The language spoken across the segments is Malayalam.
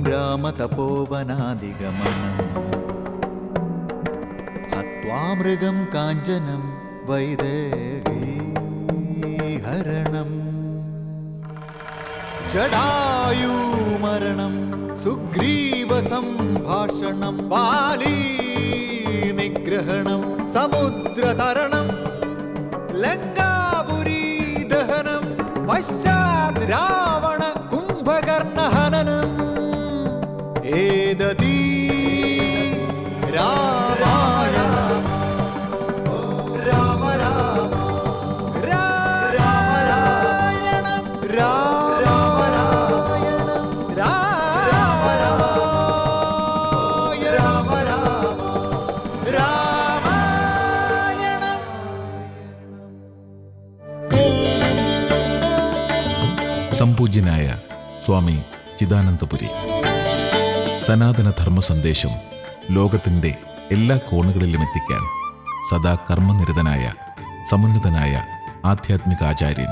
രാമതപോവനാദിഗമനം ഹത്വാ മൃഗം കാഞ്ചനം വൈദേഹീഹരണം ജടായൂമരണം സുഗ്രീവ സംഭാഷണം ബാലീ നിഗ്രഹണം സമുദ്രതരണം ലങ്കാപുരീ ദഹനം പശ്ചാത് രാവണ കുംഭകർണഹനനം ഏതീ രാമായണ ഓ രാമ രാമ രാമായണം രാമ രാമായണം രാമ രാമ രാമ രാമായണം സംപൂജ്യനായ സ്വാമി ചിദാനന്ദപുരി സനാതന ധർമ്മ സന്ദേശം ലോകത്തിൻ്റെ എല്ലാ കോണുകളിലും എത്തിക്കാൻ സദാ കർമ്മനിരതനായ സമുന്നതനായ ആധ്യാത്മിക ആചാര്യൻ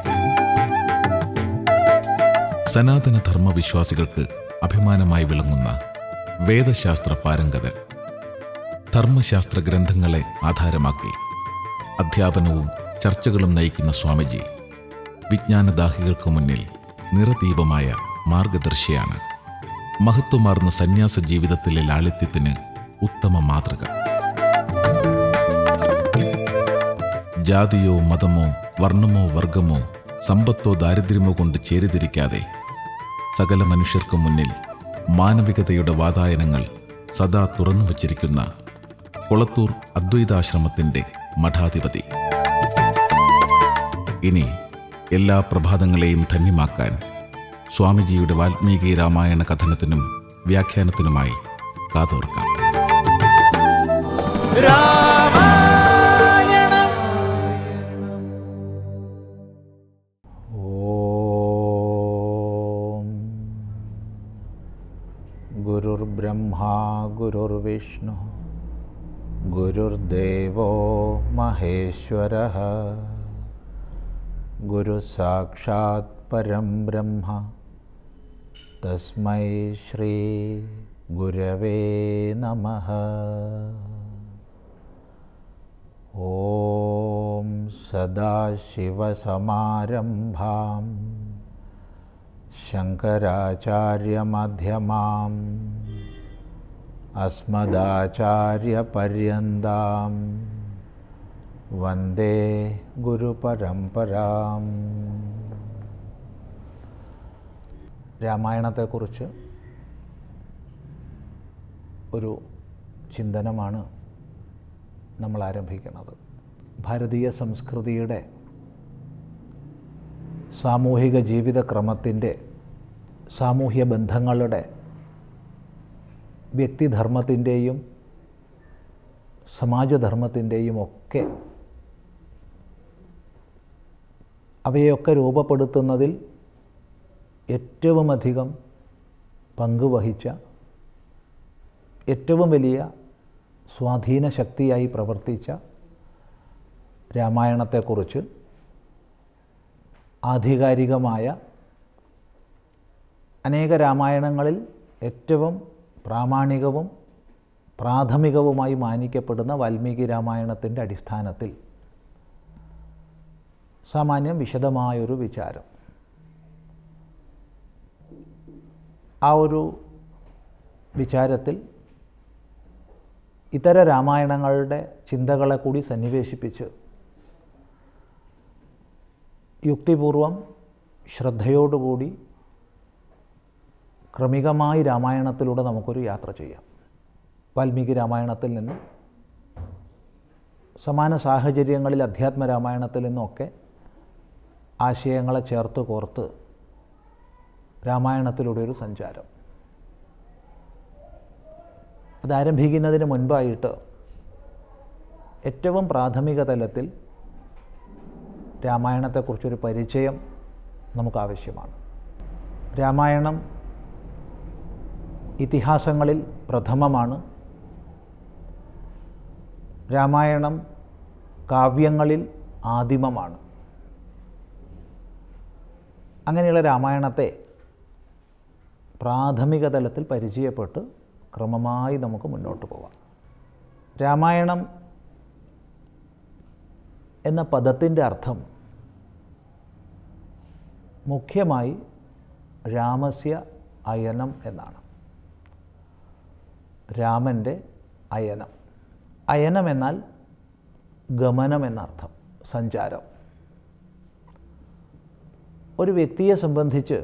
സനാതന ധർമ്മ വിശ്വാസികൾക്ക് അഭിമാനമായി വിളങ്ങുന്ന വേദശാസ്ത്ര പാരംഗതൻ ധർമ്മശാസ്ത്ര ഗ്രന്ഥങ്ങളെ ആധാരമാക്കി അധ്യാപനവും ചർച്ചകളും നയിക്കുന്ന സ്വാമിജി വിജ്ഞാനദാഹികൾക്ക് മുന്നിൽ നിറദീപമായ മാർഗദർശിയാണ് മഹത്വമാർന്ന സന്യാസ ജീവിതത്തിലെ ലാളിത്യത്തിന് ഉത്തമ മാതൃക ജാതിയോ മതമോ വർണ്ണമോ വർഗമോ സമ്പത്തോ ദാരിദ്ര്യമോ കൊണ്ട് ചേരിതിരിക്കാതെ സകല മനുഷ്യർക്കു മുന്നിൽ മാനവികതയുടെ വാതായനങ്ങൾ സദാ തുറന്നു വച്ചിരിക്കുന്ന കൊളത്തൂർ അദ്വൈതാശ്രമത്തിന്റെ മഠാധിപതി ഇനി എല്ലാ പ്രഭാതങ്ങളെയും ധന്യമാക്കാൻ സ്വാമിജിയുടെ വാൽമീകി രാമായണ കഥനത്തിനും വ്യാഖ്യാനത്തിനുമായി കാതോർക്കാം രാമായണം ॐ गुरुर्ब्रह्मा गुरुर्विष्णुः गुरुर्देवो महेश्वरः गुरुसाक्षात् परं ब्रह्म तस्मै श्रीगुरवे नमः ॐ सदाशिवसमारम्भां शङ्कराचार्यमध्यमाम् अस्मदाचार्यपर्यन्तां वन्दे ഗുരുപരമ്പരാം രാമായണത്തെക്കുറിച്ച് ഒരു ചിന്തനമാണ് നമ്മൾ ആരംഭിക്കുന്നത് ഭാരതീയ സംസ്കൃതിയുടെ സാമൂഹിക ജീവിതക്രമത്തിൻ്റെ സാമൂഹ്യ ബന്ധങ്ങളുടെ വ്യക്തിധർമ്മത്തിൻ്റെയും സമാജധർമ്മത്തിൻ്റെയും ഒക്കെ അവയൊക്കെ രൂപപ്പെടുത്തുന്നതിൽ ഏറ്റവുമധികം പങ്കുവഹിച്ച ഏറ്റവും വലിയ സ്വാധീന ശക്തിയായി പ്രവർത്തിച്ച രാമായണത്തെക്കുറിച്ച് ആധികാരികമായ അനേക രാമായണങ്ങളിൽ ഏറ്റവും പ്രാമാണികവും പ്രാഥമികവുമായി മാനിക്കപ്പെടുന്ന വാൽമീകി രാമായണത്തിൻ്റെ അടിസ്ഥാനത്തിൽ സാമാന്യം വിശദമായൊരു വിചാരം ആ ഒരു വിചാരത്തിൽ ഇതര രാമായണങ്ങളുടെ ചിന്തകളെ കൂടി സന്നിവേശിപ്പിച്ച് യുക്തിപൂർവം ശ്രദ്ധയോടുകൂടി ക്രമികമായി രാമായണത്തിലൂടെ നമുക്കൊരു യാത്ര ചെയ്യാം വാൽമീകി രാമായണത്തിൽ നിന്നും സമാന സാഹചര്യങ്ങളിൽ അധ്യാത്മ രാമായണത്തിൽ നിന്നൊക്കെ ആശയങ്ങളെ ചേർത്ത് കോർത്ത് രാമായണത്തിലൂടെ ഒരു സഞ്ചാരം അതാരംഭിക്കുന്നതിന് മുൻപായിട്ട് ഏറ്റവും പ്രാഥമിക തലത്തിൽ രാമായണത്തെക്കുറിച്ചൊരു പരിചയം നമുക്ക് ആവശ്യമാണ് രാമായണം ഇതിഹാസങ്ങളിൽ പ്രഥമമാണ് രാമായണം കാവ്യങ്ങളിൽ ആദിമമാണ് അങ്ങനെയുള്ള രാമായണത്തെ പ്രാഥമിക തലത്തിൽ പരിചയപ്പെട്ട് ക്രമമായി നമുക്ക് മുന്നോട്ട് പോവാം രാമായണം എന്ന പദത്തിൻ്റെ അർത്ഥം മുഖ്യമായി രാമസ്യ അയനം എന്നാണ് രാമൻ്റെ അയനം അയനം എന്നാൽ ഗമനം എന്നർത്ഥം സഞ്ചാരം ഒരു വ്യക്തിയെ സംബന്ധിച്ച്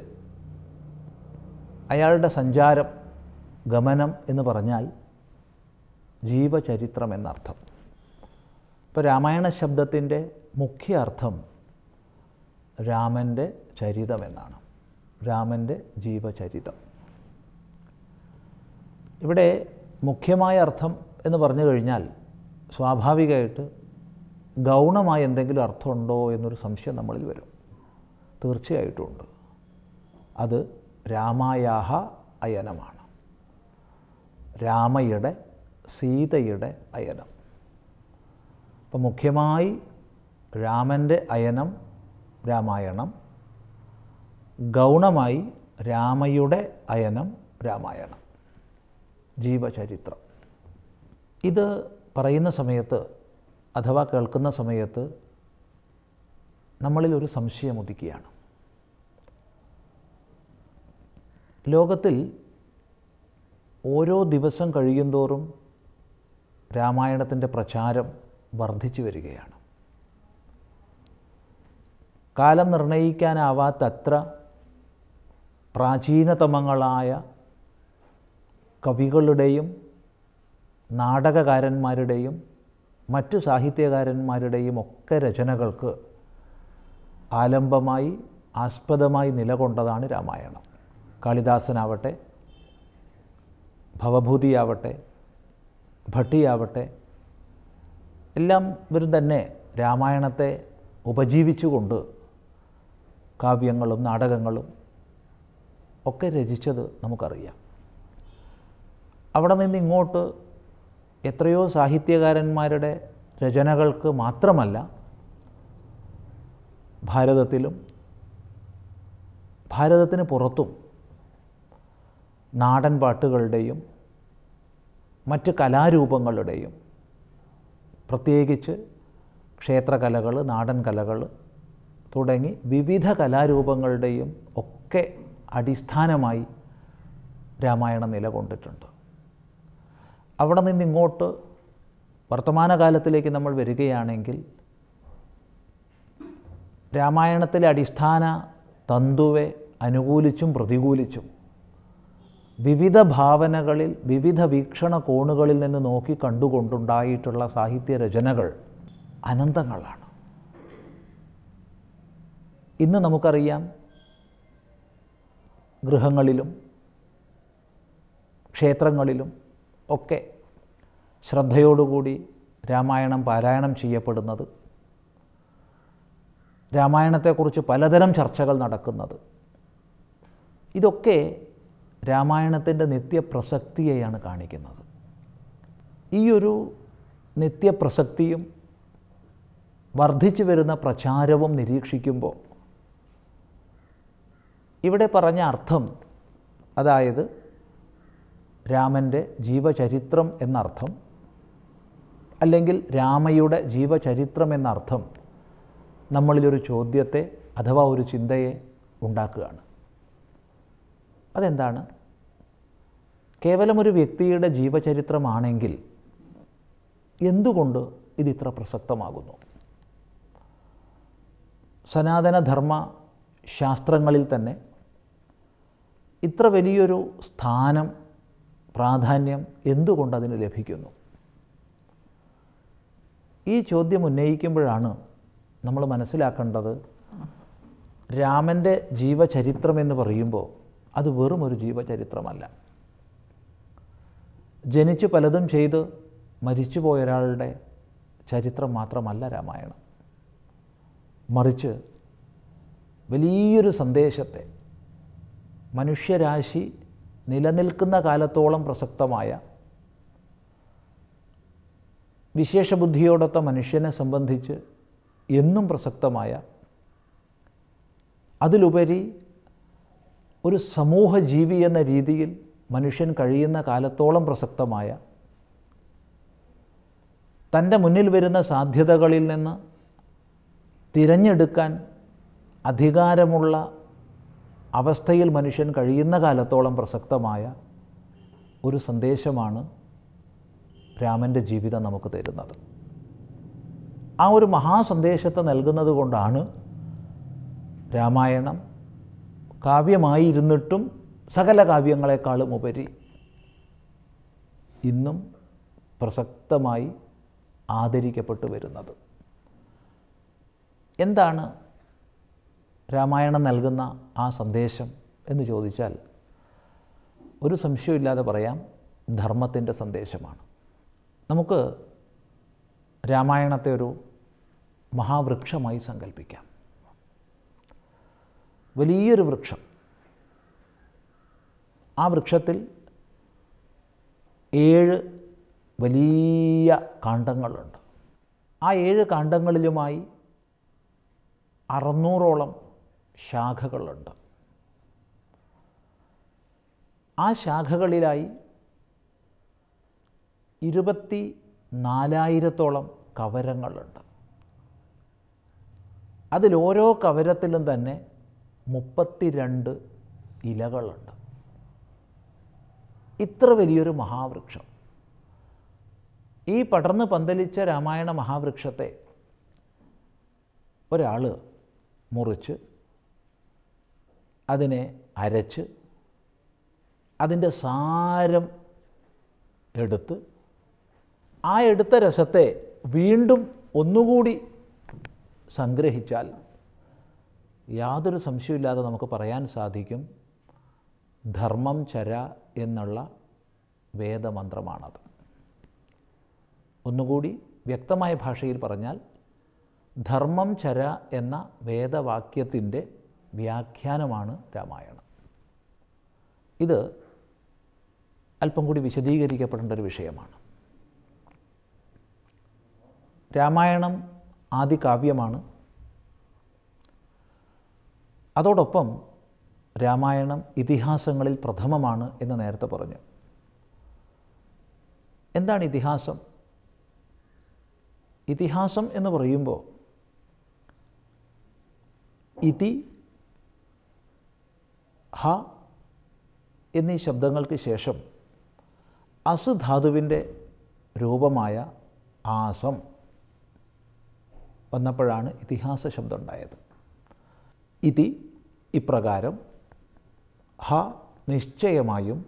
അയാളുടെ സഞ്ചാരം ഗമനം എന്ന് പറഞ്ഞാൽ ജീവചരിത്രം എന്നർത്ഥം ഇപ്പോൾ രാമായണ ശബ്ദത്തിൻ്റെ മുഖ്യ അർത്ഥം രാമൻ്റെ ചരിതം എന്നാണ് രാമൻ്റെ ജീവചരിതം ഇവിടെ മുഖ്യമായ അർത്ഥം എന്ന് പറഞ്ഞു കഴിഞ്ഞാൽ സ്വാഭാവികമായിട്ട് ഗൗണമായ എന്തെങ്കിലും അർത്ഥമുണ്ടോ എന്നൊരു സംശയം നമ്മളിൽ വരും തീർച്ചയായിട്ടും ഉണ്ട് അത് രാമായാഹ അയനമാണ് രാമയുടെ സീതയുടെ അയനം അപ്പം മുഖ്യമായി രാമൻ്റെ അയനം രാമായണം ഗൗണമായി രാമയുടെ അയനം രാമായണം ജീവചരിത്രം ഇത് പറയുന്ന സമയത്ത് അഥവാ കേൾക്കുന്ന സമയത്ത് നമ്മളിൽ ഒരു സംശയം ഉദിക്കുകയാണ് ലോകത്തിൽ ഓരോ ദിവസം കഴിയുന്തോറും രാമായണത്തിൻ്റെ പ്രചാരം വർദ്ധിച്ചു വരികയാണ് കാലം നിർണയിക്കാനാവാത്തത്ര പ്രാചീനതമങ്ങളായ കവികളുടെയും നാടകകാരന്മാരുടെയും മറ്റു സാഹിത്യകാരന്മാരുടെയും ഒക്കെ രചനകൾക്ക് ആലംബമായി ആസ്പദമായി നിലകൊണ്ടതാണ് രാമായണം കാളിദാസനാവട്ടെ ഭവഭൂതിയാവട്ടെ ഭട്ടിയാവട്ടെ എല്ലാം ഇവരും തന്നെ രാമായണത്തെ ഉപജീവിച്ചുകൊണ്ട് കാവ്യങ്ങളും നാടകങ്ങളും ഒക്കെ രചിച്ചത് നമുക്കറിയാം അവിടെ നിന്ന് ഇങ്ങോട്ട് എത്രയോ സാഹിത്യകാരന്മാരുടെ രചനകൾക്ക് മാത്രമല്ല ഭാരതത്തിലും ഭാരതത്തിന് പുറത്തും നാടൻ പാട്ടുകളുടെയും മറ്റ് കലാരൂപങ്ങളുടെയും പ്രത്യേകിച്ച് ക്ഷേത്രകലകൾ നാടൻ കലകൾ തുടങ്ങി വിവിധ കലാരൂപങ്ങളുടെയും ഒക്കെ അടിസ്ഥാനമായി രാമായണം നിലകൊണ്ടിട്ടുണ്ട് അവിടെ നിന്നിങ്ങോട്ട് വർത്തമാനകാലത്തിലേക്ക് നമ്മൾ വരികയാണെങ്കിൽ രാമായണത്തിലെ അടിസ്ഥാന തന്തുവെ അനുകൂലിച്ചും പ്രതികൂലിച്ചും വിവിധ ഭാവനകളിൽ വിവിധ വീക്ഷണ കോണുകളിൽ നിന്ന് നോക്കി കണ്ടുകൊണ്ടുണ്ടായിട്ടുള്ള സാഹിത്യ രചനകൾ അനന്തങ്ങളാണ് ഇന്ന് നമുക്കറിയാം ഗൃഹങ്ങളിലും ക്ഷേത്രങ്ങളിലും ഒക്കെ ശ്രദ്ധയോടുകൂടി രാമായണം പാരായണം ചെയ്യപ്പെടുന്നത് രാമായണത്തെക്കുറിച്ച് പലതരം ചർച്ചകൾ നടക്കുന്നത് ഇതൊക്കെ രാമായണത്തിൻ്റെ നിത്യപ്രസക്തിയെയാണ് കാണിക്കുന്നത് ഈ ഒരു നിത്യപ്രസക്തിയും വർദ്ധിച്ചു വരുന്ന പ്രചാരവും നിരീക്ഷിക്കുമ്പോൾ ഇവിടെ പറഞ്ഞ അർത്ഥം അതായത് രാമൻ്റെ ജീവചരിത്രം എന്നർത്ഥം അല്ലെങ്കിൽ രാമയുടെ ജീവചരിത്രം എന്നർത്ഥം നമ്മളിലൊരു ചോദ്യത്തെ അഥവാ ഒരു ചിന്തയെ ഉണ്ടാക്കുകയാണ് അതെന്താണ് കേവലം ഒരു വ്യക്തിയുടെ ജീവചരിത്രമാണെങ്കിൽ എന്തുകൊണ്ട് ഇത് ഇത്ര പ്രസക്തമാകുന്നു സനാതനധർമ്മ ശാസ്ത്രങ്ങളിൽ തന്നെ ഇത്ര വലിയൊരു സ്ഥാനം പ്രാധാന്യം എന്തുകൊണ്ട് അതിന് ലഭിക്കുന്നു ഈ ചോദ്യം ഉന്നയിക്കുമ്പോഴാണ് നമ്മൾ മനസ്സിലാക്കേണ്ടത് രാമൻ്റെ ജീവചരിത്രം എന്ന് പറയുമ്പോൾ അത് വെറും ഒരു ജീവചരിത്രമല്ല ജനിച്ച് പലതും ചെയ്ത് മരിച്ചുപോയ ഒരാളുടെ ചരിത്രം മാത്രമല്ല രാമായണം മറിച്ച് വലിയൊരു സന്ദേശത്തെ മനുഷ്യരാശി നിലനിൽക്കുന്ന കാലത്തോളം പ്രസക്തമായ വിശേഷബുദ്ധിയോടൊത്ത മനുഷ്യനെ സംബന്ധിച്ച് എന്നും പ്രസക്തമായ അതിലുപരി ഒരു സമൂഹ ജീവി എന്ന രീതിയിൽ മനുഷ്യൻ കഴിയുന്ന കാലത്തോളം പ്രസക്തമായ തൻ്റെ മുന്നിൽ വരുന്ന സാധ്യതകളിൽ നിന്ന് തിരഞ്ഞെടുക്കാൻ അധികാരമുള്ള അവസ്ഥയിൽ മനുഷ്യൻ കഴിയുന്ന കാലത്തോളം പ്രസക്തമായ ഒരു സന്ദേശമാണ് രാമൻ്റെ ജീവിതം നമുക്ക് തരുന്നത് ആ ഒരു മഹാസന്ദേശത്തെ നൽകുന്നത് കൊണ്ടാണ് രാമായണം കാവ്യമായിരുന്നിട്ടും സകല കാവ്യങ്ങളെക്കാളും ഉപരി ഇന്നും പ്രസക്തമായി ആദരിക്കപ്പെട്ടു വരുന്നത് എന്താണ് രാമായണം നൽകുന്ന ആ സന്ദേശം എന്ന് ചോദിച്ചാൽ ഒരു സംശയമില്ലാതെ പറയാം ധർമ്മത്തിൻ്റെ സന്ദേശമാണ് നമുക്ക് രാമായണത്തെ ഒരു മഹാവൃക്ഷമായി സങ്കല്പിക്കാം വലിയൊരു വൃക്ഷം ആ വൃക്ഷത്തിൽ ഏഴ് വലിയ കാണ്ഡങ്ങളുണ്ട് ആ ഏഴ് കാണ്ഡങ്ങളിലുമായി അറുന്നൂറോളം ശാഖകളുണ്ട് ആ ശാഖകളിലായി ഇരുപത്തി നാലായിരത്തോളം കവരങ്ങളുണ്ട് അതിലോരോ കവരത്തിലും തന്നെ മുപ്പത്തിരണ്ട് ഇലകളുണ്ട് ഇത്ര വലിയൊരു മഹാവൃക്ഷം ഈ പടർന്ന് പന്തലിച്ച രാമായണ മഹാവൃക്ഷത്തെ ഒരാൾ മുറിച്ച് അതിനെ അരച്ച് അതിൻ്റെ സാരം എടുത്ത് ആ എടുത്ത രസത്തെ വീണ്ടും ഒന്നുകൂടി സംഗ്രഹിച്ചാൽ യാതൊരു സംശയമില്ലാതെ നമുക്ക് പറയാൻ സാധിക്കും ധർമ്മം ചര എന്നുള്ള വേദമന്ത്രമാണത് ഒന്നുകൂടി വ്യക്തമായ ഭാഷയിൽ പറഞ്ഞാൽ ധർമ്മം ചര എന്ന വേദവാക്യത്തിൻ്റെ വ്യാഖ്യാനമാണ് രാമായണം ഇത് അല്പം കൂടി വിശദീകരിക്കപ്പെടേണ്ട ഒരു വിഷയമാണ് രാമായണം ആദ്യ കാവ്യമാണ് അതോടൊപ്പം രാമായണം ഇതിഹാസങ്ങളിൽ പ്രഥമമാണ് എന്ന് നേരത്തെ പറഞ്ഞു എന്താണ് ഇതിഹാസം ഇതിഹാസം എന്ന് പറയുമ്പോൾ ഇതി ഹ എന്നീ ശബ്ദങ്ങൾക്ക് ശേഷം അസ് ധാതുവിൻ്റെ രൂപമായ ആസം വന്നപ്പോഴാണ് ഇതിഹാസ ശബ്ദം ഉണ്ടായത് ഇതി ഇപ്രകാരം ഹ നിശ്ചയമായും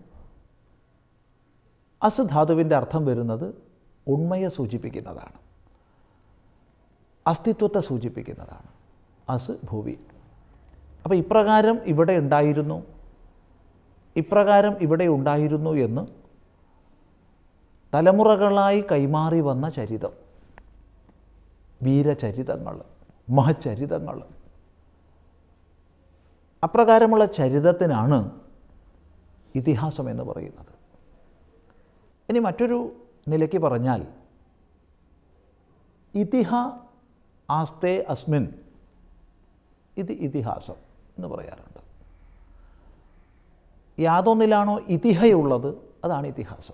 അസ് ധാതുവിൻ്റെ അർത്ഥം വരുന്നത് ഉണ്മയെ സൂചിപ്പിക്കുന്നതാണ് അസ്തിത്വത്തെ സൂചിപ്പിക്കുന്നതാണ് അസ് ഭൂവി അപ്പോൾ ഇപ്രകാരം ഇവിടെ ഉണ്ടായിരുന്നു ഇപ്രകാരം ഇവിടെ ഉണ്ടായിരുന്നു എന്ന് തലമുറകളായി കൈമാറി വന്ന ചരിതം വീരചരിതങ്ങൾ മഹചരിതങ്ങൾ അപ്രകാരമുള്ള ചരിതത്തിനാണ് ഇതിഹാസം എന്ന് പറയുന്നത് ഇനി മറ്റൊരു നിലയ്ക്ക് പറഞ്ഞാൽ ഇതിഹ ആസ്തേ അസ്മിൻ ഇത് ഇതിഹാസം എന്ന് പറയാറുണ്ട് യാതൊന്നിലാണോ ഇതിഹയുള്ളത് അതാണ് ഇതിഹാസം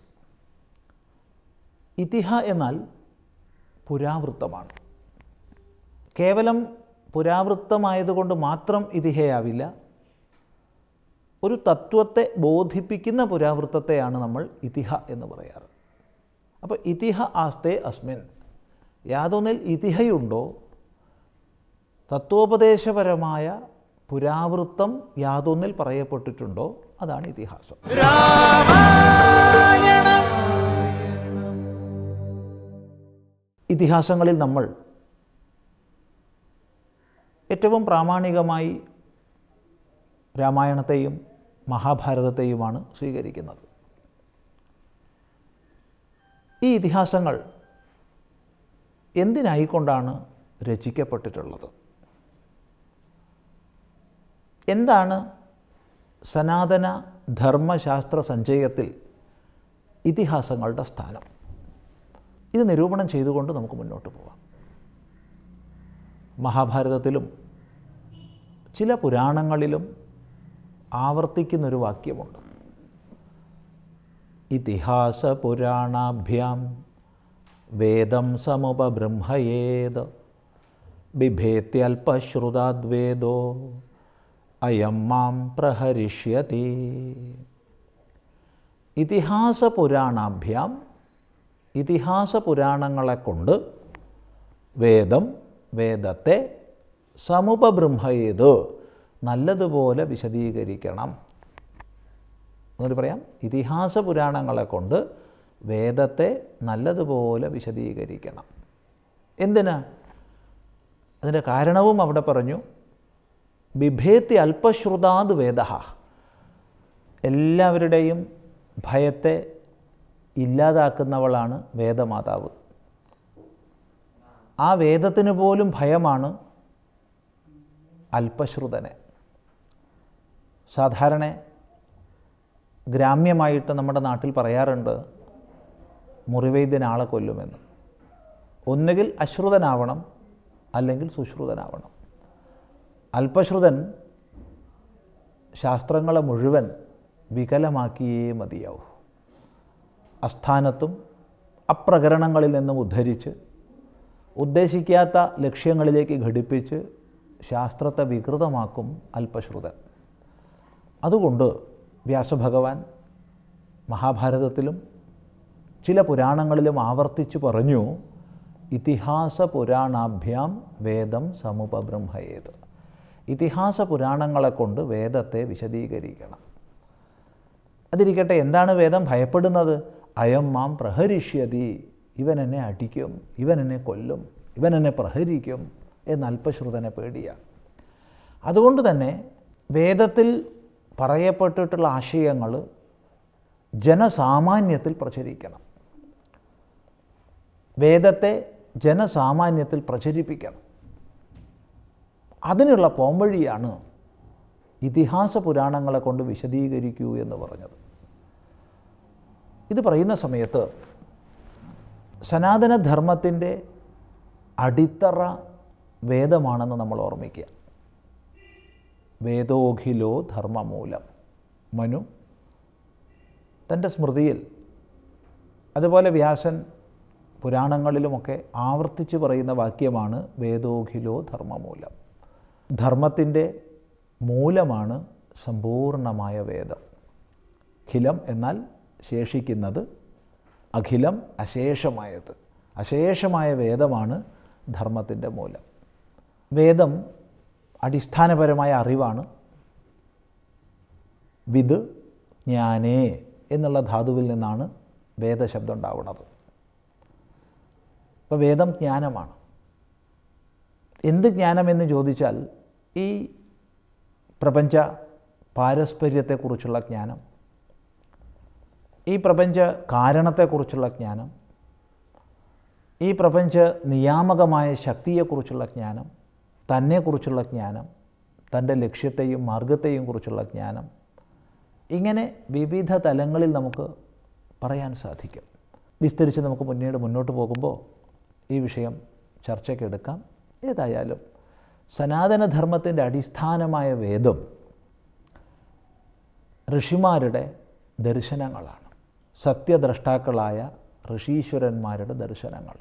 ഇതിഹ എന്നാൽ പുരാവൃത്തമാണ് കേവലം പുരാവൃത്തമായതുകൊണ്ട് മാത്രം ഇതിഹയാവില്ല ഒരു തത്വത്തെ ബോധിപ്പിക്കുന്ന പുരാവൃത്തത്തെയാണ് നമ്മൾ ഇതിഹ എന്ന് പറയാറ് അപ്പോൾ ഇതിഹ ആസ്തേ അസ്മിൻ യാതൊന്നിൽ ഇതിഹയുണ്ടോ തത്വോപദേശപരമായ പുരാവൃത്തം യാതൊന്നിൽ പറയപ്പെട്ടിട്ടുണ്ടോ അതാണ് ഇതിഹാസം ഇതിഹാസങ്ങളിൽ നമ്മൾ ഏറ്റവും പ്രാമാണികമായി രാമായണത്തെയും മഹാഭാരതത്തെയുമാണ് സ്വീകരിക്കുന്നത് ഈ ഇതിഹാസങ്ങൾ എന്തിനായിക്കൊണ്ടാണ് രചിക്കപ്പെട്ടിട്ടുള്ളത് എന്താണ് സനാതന ധർമ്മശാസ്ത്ര സഞ്ചയത്തിൽ ഇതിഹാസങ്ങളുടെ സ്ഥാനം ഇത് നിരൂപണം ചെയ്തുകൊണ്ട് നമുക്ക് മുന്നോട്ട് പോവാം മഹാഭാരതത്തിലും ചില പുരാണങ്ങളിലും ആവർത്തിക്കുന്നൊരു വാക്യമുണ്ട് ഇതിഹാസ പുരാണാഭ്യാം വേദം സമുപബൃംഹയേത് ബിഭേത്യൽപശ്രുതാദ്വേദോ അയം മാം പ്രഹരിഷ്യതി ഇതിഹാസ പുരാണാഭ്യാം ഇതിഹാസ പുരാണങ്ങളെ കൊണ്ട് വേദം വേദത്തെ സമുപബൃംഹയേത് നല്ലതുപോലെ വിശദീകരിക്കണം എന്നിട്ട് പറയാം ഇതിഹാസ പുരാണങ്ങളെ കൊണ്ട് വേദത്തെ നല്ലതുപോലെ വിശദീകരിക്കണം എന്തിനാ അതിൻ്റെ കാരണവും അവിടെ പറഞ്ഞു ബിഭേത്തി അല്പശ്രുതാത് വേദ എല്ലാവരുടെയും ഭയത്തെ ഇല്ലാതാക്കുന്നവളാണ് വേദമാതാവ് ആ വേദത്തിന് പോലും ഭയമാണ് അല്പശ്രുതനെ സാധാരണ ഗ്രാമ്യമായിട്ട് നമ്മുടെ നാട്ടിൽ പറയാറുണ്ട് മുറിവൈദ്യൻ ആളെ കൊല്ലുമെന്ന് ഒന്നുകിൽ അശ്രുതനാവണം അല്ലെങ്കിൽ സുശ്രുതനാവണം അല്പശ്രുതൻ ശാസ്ത്രങ്ങളെ മുഴുവൻ വികലമാക്കിയേ മതിയാവൂ അസ്ഥാനത്തും അപ്രകരണങ്ങളിൽ നിന്നും ഉദ്ധരിച്ച് ഉദ്ദേശിക്കാത്ത ലക്ഷ്യങ്ങളിലേക്ക് ഘടിപ്പിച്ച് ശാസ്ത്രത്തെ വികൃതമാക്കും അല്പശ്രുതൻ അതുകൊണ്ട് വ്യാസഭഗവാൻ മഹാഭാരതത്തിലും ചില പുരാണങ്ങളിലും ആവർത്തിച്ച് പറഞ്ഞു ഇതിഹാസ പുരാണാഭ്യാം വേദം സമുപബ്രഹ്മയേത് ഇതിഹാസ പുരാണങ്ങളെ കൊണ്ട് വേദത്തെ വിശദീകരിക്കണം അതിരിക്കട്ടെ എന്താണ് വേദം ഭയപ്പെടുന്നത് അയം മാം പ്രഹരിഷ്യതി ഇവൻ എന്നെ അടിക്കും ഇവൻ എന്നെ കൊല്ലും ഇവൻ എന്നെ പ്രഹരിക്കും എന്ന് അല്പശ്രുതനെ പേടിയാണ് അതുകൊണ്ട് തന്നെ വേദത്തിൽ പറയപ്പെട്ടിട്ടുള്ള ആശയങ്ങൾ ജനസാമാന്യത്തിൽ പ്രചരിക്കണം വേദത്തെ ജനസാമാന്യത്തിൽ പ്രചരിപ്പിക്കണം അതിനുള്ള പോംവഴിയാണ് ഇതിഹാസ പുരാണങ്ങളെ കൊണ്ട് വിശദീകരിക്കൂ എന്ന് പറഞ്ഞത് ഇത് പറയുന്ന സമയത്ത് സനാതനധർമ്മത്തിൻ്റെ അടിത്തറ വേദമാണെന്ന് നമ്മൾ ഓർമ്മിക്കുക വേദോഖിലോ ധർമ്മമൂലം മനു തൻ്റെ സ്മൃതിയിൽ അതുപോലെ വ്യാസൻ പുരാണങ്ങളിലുമൊക്കെ ആവർത്തിച്ച് പറയുന്ന വാക്യമാണ് വേദോഖിലോ ധർമ്മമൂലം ധർമ്മത്തിൻ്റെ മൂലമാണ് സമ്പൂർണമായ വേദം ഖിലം എന്നാൽ ശേഷിക്കുന്നത് അഖിലം അശേഷമായത് അശേഷമായ വേദമാണ് ധർമ്മത്തിൻ്റെ മൂലം വേദം അടിസ്ഥാനപരമായ അറിവാണ് വിത് ജ്ഞാനേ എന്നുള്ള ധാതുവിൽ നിന്നാണ് വേദശബ്ദം ഉണ്ടാവുന്നത് അപ്പോൾ വേദം ജ്ഞാനമാണ് എന്ത് ജ്ഞാനമെന്ന് ചോദിച്ചാൽ ഈ പ്രപഞ്ച പാരസ്പര്യത്തെക്കുറിച്ചുള്ള ജ്ഞാനം ഈ പ്രപഞ്ച കാരണത്തെക്കുറിച്ചുള്ള ജ്ഞാനം ഈ പ്രപഞ്ച നിയാമകമായ ശക്തിയെക്കുറിച്ചുള്ള ജ്ഞാനം തന്നെക്കുറിച്ചുള്ള ജ്ഞാനം തൻ്റെ ലക്ഷ്യത്തെയും മാർഗത്തെയും കുറിച്ചുള്ള ജ്ഞാനം ഇങ്ങനെ വിവിധ തലങ്ങളിൽ നമുക്ക് പറയാൻ സാധിക്കും വിസ്തരിച്ച് നമുക്ക് മുന്നീട് മുന്നോട്ട് പോകുമ്പോൾ ഈ വിഷയം ചർച്ചയ്ക്കെടുക്കാം ഏതായാലും സനാതനധർമ്മത്തിൻ്റെ അടിസ്ഥാനമായ വേദം ഋഷിമാരുടെ ദർശനങ്ങളാണ് സത്യദ്രഷ്ടാക്കളായ ഋഷീശ്വരന്മാരുടെ ദർശനങ്ങൾ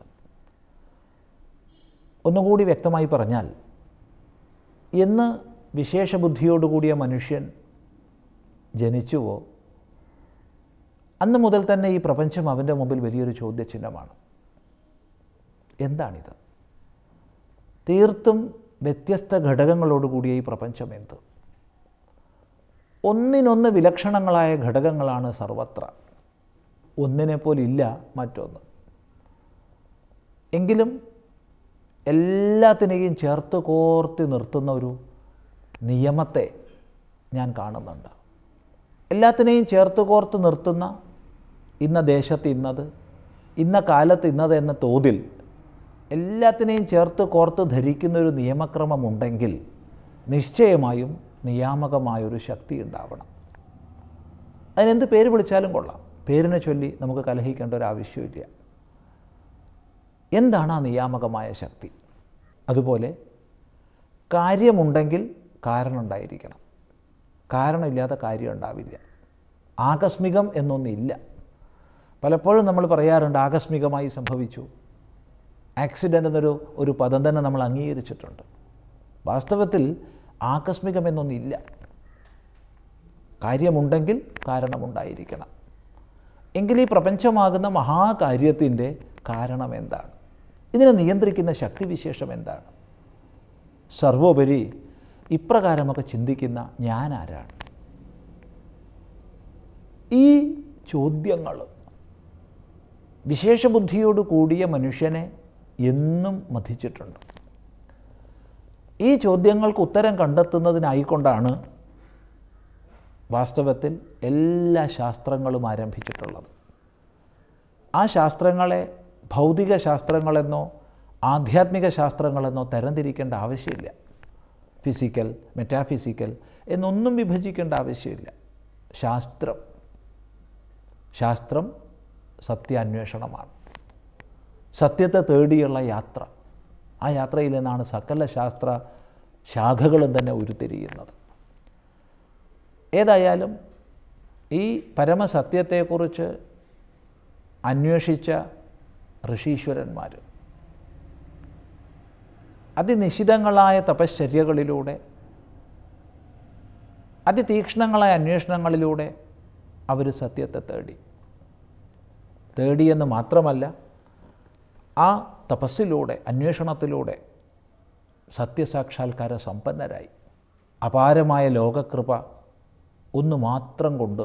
ഒന്നുകൂടി വ്യക്തമായി പറഞ്ഞാൽ എന്ന് വിശേഷബുദ്ധിയോടുകൂടിയ മനുഷ്യൻ ജനിച്ചുവോ അന്ന് മുതൽ തന്നെ ഈ പ്രപഞ്ചം അവൻ്റെ മുമ്പിൽ വലിയൊരു ചോദ്യചിഹ്നമാണ് എന്താണിത് തീർത്തും വ്യത്യസ്ത ഘടകങ്ങളോടുകൂടിയ ഈ പ്രപഞ്ചം എന്ത് ഒന്നിനൊന്ന് വിലക്ഷണങ്ങളായ ഘടകങ്ങളാണ് സർവത്ര ഒന്നിനെപ്പോലില്ല മറ്റൊന്ന് എങ്കിലും എല്ലാത്തിനെയും ചേർത്ത് കോർത്തി നിർത്തുന്ന ഒരു നിയമത്തെ ഞാൻ കാണുന്നുണ്ട് എല്ലാത്തിനെയും ചേർത്ത് കോർത്ത് നിർത്തുന്ന ഇന്ന ദേശത്ത് ഇന്നത് ഇന്ന കാലത്ത് ഇന്നത് എന്ന തോതിൽ എല്ലാത്തിനെയും ചേർത്ത് കോർത്ത് ധരിക്കുന്ന ഒരു നിയമക്രമമുണ്ടെങ്കിൽ നിശ്ചയമായും നിയാമകമായൊരു ശക്തി ഉണ്ടാവണം അതിനെന്ത് പേര് വിളിച്ചാലും കൊള്ളാം പേരിനെ ചൊല്ലി നമുക്ക് കലഹിക്കേണ്ട ഒരു ആവശ്യമില്ല എന്താണ് ആ നിയാമകമായ ശക്തി അതുപോലെ കാര്യമുണ്ടെങ്കിൽ കാരണം ഉണ്ടായിരിക്കണം കാരണമില്ലാത്ത കാര്യം ഉണ്ടാവില്ല ആകസ്മികം എന്നൊന്നില്ല പലപ്പോഴും നമ്മൾ പറയാറുണ്ട് ആകസ്മികമായി സംഭവിച്ചു ആക്സിഡൻ്റ് എന്നൊരു ഒരു പദം തന്നെ നമ്മൾ അംഗീകരിച്ചിട്ടുണ്ട് വാസ്തവത്തിൽ ആകസ്മികമെന്നൊന്നില്ല കാര്യമുണ്ടെങ്കിൽ കാരണമുണ്ടായിരിക്കണം എങ്കിൽ ഈ പ്രപഞ്ചമാകുന്ന മഹാകാര്യത്തിൻ്റെ കാരണം എന്താണ് ഇതിനെ നിയന്ത്രിക്കുന്ന ശക്തിവിശേഷം എന്താണ് സർവോപരി ഇപ്രകാരമൊക്കെ ചിന്തിക്കുന്ന ഞാൻ ആരാണ് ഈ ചോദ്യങ്ങൾ വിശേഷബുദ്ധിയോട് കൂടിയ മനുഷ്യനെ എന്നും മഥിച്ചിട്ടുണ്ട് ഈ ചോദ്യങ്ങൾക്ക് ഉത്തരം കണ്ടെത്തുന്നതിനായിക്കൊണ്ടാണ് വാസ്തവത്തിൽ എല്ലാ ശാസ്ത്രങ്ങളും ആരംഭിച്ചിട്ടുള്ളത് ആ ശാസ്ത്രങ്ങളെ ഭൗതിക ശാസ്ത്രങ്ങളെന്നോ ആധ്യാത്മിക ശാസ്ത്രങ്ങളെന്നോ തരംതിരിക്കേണ്ട ആവശ്യമില്ല ഫിസിക്കൽ മെറ്റാഫിസിക്കൽ എന്നൊന്നും വിഭജിക്കേണ്ട ആവശ്യമില്ല ശാസ്ത്രം ശാസ്ത്രം സത്യാന്വേഷണമാണ് സത്യത്തെ തേടിയുള്ള യാത്ര ആ യാത്രയിൽ നിന്നാണ് സകല ശാസ്ത്ര ശാഖകളും തന്നെ ഉരുത്തിരിയുന്നത് ഏതായാലും ഈ പരമസത്യത്തെക്കുറിച്ച് അന്വേഷിച്ച ഋഷീശ്വരന്മാർ അതിനിശിതങ്ങളായ തപശ്ചര്യകളിലൂടെ അതിതീക്ഷ്ണങ്ങളായ അന്വേഷണങ്ങളിലൂടെ അവർ സത്യത്തെ തേടി തേടിയെന്ന് മാത്രമല്ല ആ തപസ്സിലൂടെ അന്വേഷണത്തിലൂടെ സത്യസാക്ഷാത്കാര സമ്പന്നരായി അപാരമായ ലോകകൃപ ഒന്ന് മാത്രം കൊണ്ട്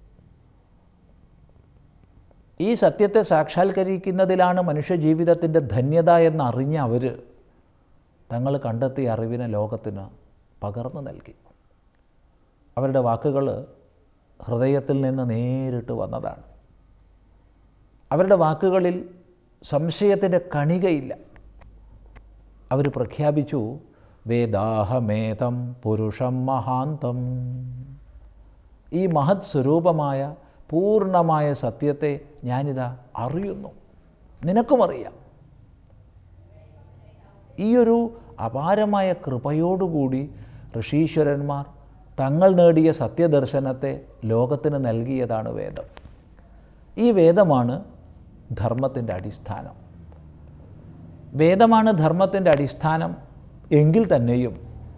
ഈ സത്യത്തെ സാക്ഷാത്കരിക്കുന്നതിലാണ് മനുഷ്യജീവിതത്തിൻ്റെ ധന്യത എന്നറിഞ്ഞ അവർ തങ്ങൾ കണ്ടെത്തിയ അറിവിനെ ലോകത്തിന് പകർന്നു നൽകി അവരുടെ വാക്കുകൾ ഹൃദയത്തിൽ നിന്ന് നേരിട്ട് വന്നതാണ് അവരുടെ വാക്കുകളിൽ സംശയത്തിൻ്റെ കണികയില്ല അവർ പ്രഖ്യാപിച്ചു വേദാഹമേതം പുരുഷം മഹാന്തം ഈ മഹത് സ്വരൂപമായ പൂർണ്ണമായ സത്യത്തെ ഞാനിതാ അറിയുന്നു നിനക്കും അറിയാം ഈയൊരു അപാരമായ കൃപയോടുകൂടി ഋഷീശ്വരന്മാർ തങ്ങൾ നേടിയ സത്യദർശനത്തെ ലോകത്തിന് നൽകിയതാണ് വേദം ഈ വേദമാണ് ധർമ്മത്തിൻ്റെ അടിസ്ഥാനം വേദമാണ് ധർമ്മത്തിൻ്റെ അടിസ്ഥാനം എങ്കിൽ തന്നെയും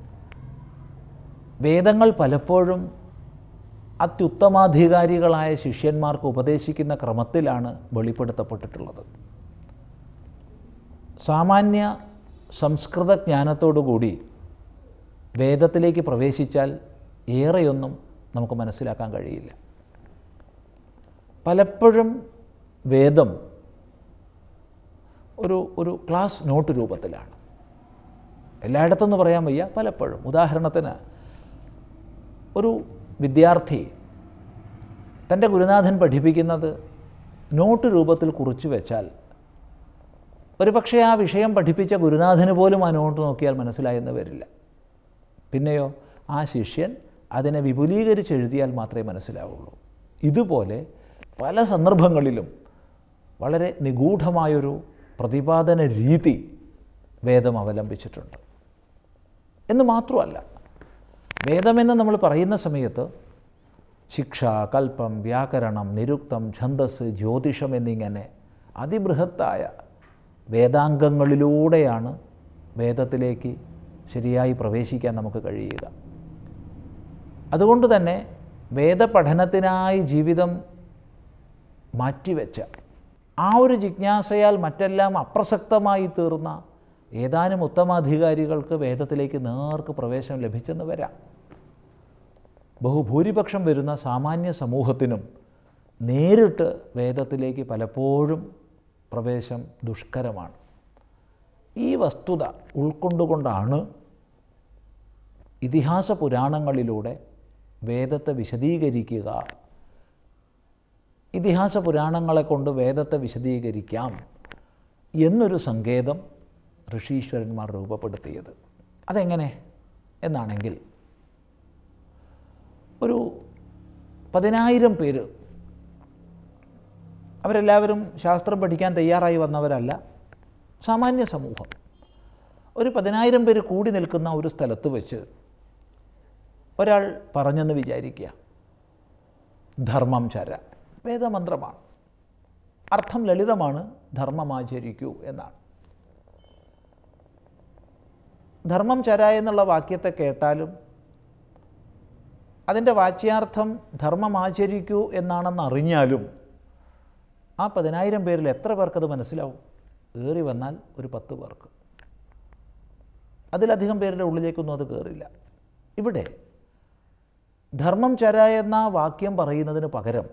വേദങ്ങൾ പലപ്പോഴും അത്യുത്തമാധികാരികളായ ശിഷ്യന്മാർക്ക് ഉപദേശിക്കുന്ന ക്രമത്തിലാണ് വെളിപ്പെടുത്തപ്പെട്ടിട്ടുള്ളത് സാമാന്യ സംസ്കൃത ജ്ഞാനത്തോടുകൂടി വേദത്തിലേക്ക് പ്രവേശിച്ചാൽ ഏറെയൊന്നും നമുക്ക് മനസ്സിലാക്കാൻ കഴിയില്ല പലപ്പോഴും വേദം ഒരു ഒരു ക്ലാസ് നോട്ട് രൂപത്തിലാണ് എല്ലായിടത്തെന്ന് പറയാൻ വയ്യ പലപ്പോഴും ഉദാഹരണത്തിന് ഒരു വിദ്യാർത്ഥി തൻ്റെ ഗുരുനാഥൻ പഠിപ്പിക്കുന്നത് നോട്ട് രൂപത്തിൽ കുറിച്ചു വെച്ചാൽ ഒരുപക്ഷെ ആ വിഷയം പഠിപ്പിച്ച ഗുരുനാഥന് പോലും ആ നോട്ട് നോക്കിയാൽ മനസ്സിലായെന്ന് വരില്ല പിന്നെയോ ആ ശിഷ്യൻ അതിനെ വിപുലീകരിച്ച് എഴുതിയാൽ മാത്രമേ മനസ്സിലാവുള്ളൂ ഇതുപോലെ പല സന്ദർഭങ്ങളിലും വളരെ നിഗൂഢമായൊരു പ്രതിപാദന രീതി വേദം അവലംബിച്ചിട്ടുണ്ട് എന്ന് മാത്രമല്ല വേദമെന്ന് നമ്മൾ പറയുന്ന സമയത്ത് ശിക്ഷ കൽപ്പം വ്യാകരണം നിരുക്തം ഛന്ദസ് ജ്യോതിഷം എന്നിങ്ങനെ അതിബൃഹത്തായ വേദാംഗങ്ങളിലൂടെയാണ് വേദത്തിലേക്ക് ശരിയായി പ്രവേശിക്കാൻ നമുക്ക് കഴിയുക അതുകൊണ്ട് തന്നെ വേദപഠനത്തിനായി ജീവിതം മാറ്റിവെച്ച ആ ഒരു ജിജ്ഞാസയാൽ മറ്റെല്ലാം അപ്രസക്തമായി തീർന്ന ഏതാനും ഉത്തമാധികാരികൾക്ക് വേദത്തിലേക്ക് നേർക്ക് പ്രവേശനം ലഭിച്ചെന്ന് വരാം ബഹുഭൂരിപക്ഷം വരുന്ന സാമാന്യ സമൂഹത്തിനും നേരിട്ട് വേദത്തിലേക്ക് പലപ്പോഴും പ്രവേശം ദുഷ്കരമാണ് ഈ വസ്തുത ഉൾക്കൊണ്ടുകൊണ്ടാണ് ഇതിഹാസ പുരാണങ്ങളിലൂടെ വേദത്തെ വിശദീകരിക്കുക ഇതിഹാസ പുരാണങ്ങളെ കൊണ്ട് വേദത്തെ വിശദീകരിക്കാം എന്നൊരു സങ്കേതം ഋഷീശ്വരന്മാർ രൂപപ്പെടുത്തിയത് അതെങ്ങനെ എന്നാണെങ്കിൽ ഒരു പതിനായിരം പേര് അവരെല്ലാവരും ശാസ്ത്രം പഠിക്കാൻ തയ്യാറായി വന്നവരല്ല സാമാന്യ സമൂഹം ഒരു പതിനായിരം പേര് കൂടി നിൽക്കുന്ന ഒരു സ്ഥലത്ത് വെച്ച് ഒരാൾ പറഞ്ഞെന്ന് വിചാരിക്കുക ധർമ്മം ചര വേദമന്ത്രമാണ് അർത്ഥം ലളിതമാണ് ധർമ്മമാചരിക്കൂ എന്നാണ് ധർമ്മം ചര എന്നുള്ള വാക്യത്തെ കേട്ടാലും അതിൻ്റെ വാച്യാർത്ഥം ധർമ്മമാചരിക്കൂ എന്നാണെന്ന് അറിഞ്ഞാലും ആ പതിനായിരം പേരിൽ എത്ര പേർക്കത് മനസ്സിലാവും ഏറി വന്നാൽ ഒരു പത്ത് പേർക്ക് അതിലധികം പേരുടെ ഉള്ളിലേക്കൊന്നും അത് കയറില്ല ഇവിടെ ധർമ്മം ചര എന്ന വാക്യം പറയുന്നതിന് പകരം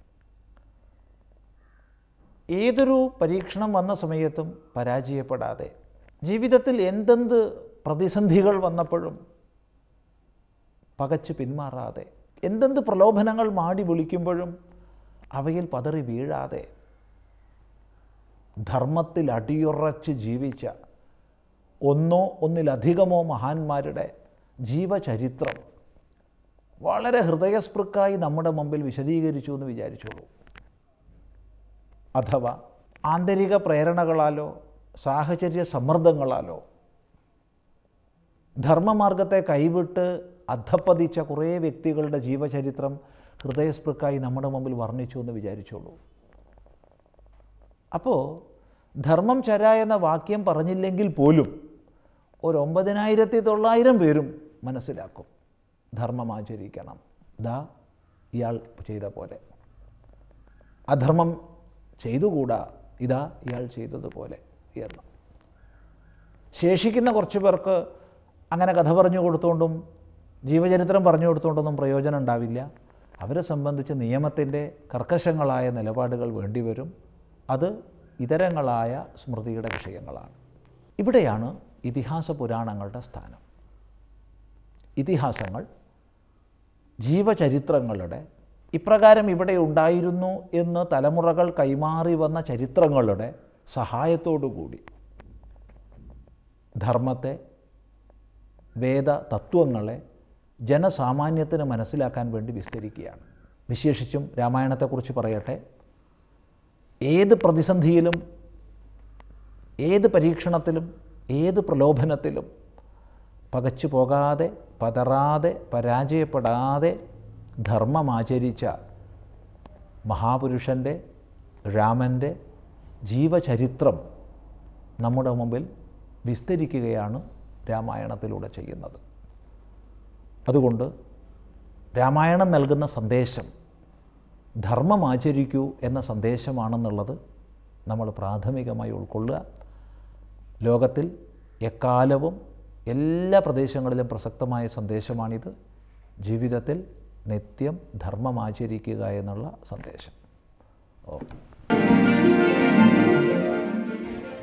ഏതൊരു പരീക്ഷണം വന്ന സമയത്തും പരാജയപ്പെടാതെ ജീവിതത്തിൽ എന്തെന്ത് പ്രതിസന്ധികൾ വന്നപ്പോഴും പകച്ച് പിന്മാറാതെ എന്തെന്ത് പ്രലോഭനങ്ങൾ മാടി വിളിക്കുമ്പോഴും അവയിൽ പതറി വീഴാതെ ധർമ്മത്തിൽ അടിയുറച്ച് ജീവിച്ച ഒന്നോ ഒന്നിലധികമോ മഹാന്മാരുടെ ജീവചരിത്രം വളരെ ഹൃദയസ്പൃക്കായി നമ്മുടെ മുമ്പിൽ വിശദീകരിച്ചു എന്ന് വിചാരിച്ചോളൂ അഥവാ ആന്തരിക പ്രേരണകളാലോ സാഹചര്യ സമ്മർദ്ദങ്ങളാലോ ധർമ്മമാർഗത്തെ കൈവിട്ട് അധപ്പതിച്ച കുറേ വ്യക്തികളുടെ ജീവചരിത്രം ഹൃദയസ്പൃക്കായി നമ്മുടെ മുമ്പിൽ വർണ്ണിച്ചു എന്ന് വിചാരിച്ചോളൂ അപ്പോൾ ധർമ്മം ചര എന്ന വാക്യം പറഞ്ഞില്ലെങ്കിൽ പോലും ഒരു ഒമ്പതിനായിരത്തി തൊള്ളായിരം പേരും മനസ്സിലാക്കും ധർമ്മം ആചരിക്കണം ദാ ഇയാൾ ചെയ്ത പോലെ അധർമ്മം ചെയ്തുകൂടാ ഇതാ ഇയാൾ ചെയ്തതുപോലെ എന്ന് ശേഷിക്കുന്ന കുറച്ച് പേർക്ക് അങ്ങനെ കഥ പറഞ്ഞു കൊടുത്തുകൊണ്ടും ജീവചരിത്രം പറഞ്ഞു കൊടുത്തുകൊണ്ടൊന്നും പ്രയോജനം ഉണ്ടാവില്ല അവരെ സംബന്ധിച്ച് നിയമത്തിൻ്റെ കർക്കശങ്ങളായ നിലപാടുകൾ വേണ്ടിവരും അത് ഇതരങ്ങളായ സ്മൃതിയുടെ വിഷയങ്ങളാണ് ഇവിടെയാണ് ഇതിഹാസ പുരാണങ്ങളുടെ സ്ഥാനം ഇതിഹാസങ്ങൾ ജീവചരിത്രങ്ങളുടെ ഇപ്രകാരം ഇവിടെ ഉണ്ടായിരുന്നു എന്ന് തലമുറകൾ കൈമാറി വന്ന ചരിത്രങ്ങളുടെ സഹായത്തോടുകൂടി ധർമ്മത്തെ വേദ തത്വങ്ങളെ ജനസാമാന്യത്തിന് മനസ്സിലാക്കാൻ വേണ്ടി വിസ്തരിക്കുകയാണ് വിശേഷിച്ചും രാമായണത്തെക്കുറിച്ച് പറയട്ടെ ഏത് പ്രതിസന്ധിയിലും ഏത് പരീക്ഷണത്തിലും ഏത് പ്രലോഭനത്തിലും പകച്ചു പോകാതെ പതറാതെ പരാജയപ്പെടാതെ ധർമ്മമാചരിച്ച മഹാപുരുഷൻ്റെ രാമൻ്റെ ജീവചരിത്രം നമ്മുടെ മുമ്പിൽ വിസ്തരിക്കുകയാണ് രാമായണത്തിലൂടെ ചെയ്യുന്നത് അതുകൊണ്ട് രാമായണം നൽകുന്ന സന്ദേശം ധർമ്മം ആചരിക്കൂ എന്ന സന്ദേശമാണെന്നുള്ളത് നമ്മൾ പ്രാഥമികമായി ഉൾക്കൊള്ളുക ലോകത്തിൽ എക്കാലവും എല്ലാ പ്രദേശങ്ങളിലും പ്രസക്തമായ സന്ദേശമാണിത് ജീവിതത്തിൽ നിത്യം ധർമ്മം ആചരിക്കുക എന്നുള്ള സന്ദേശം ഓക്കെ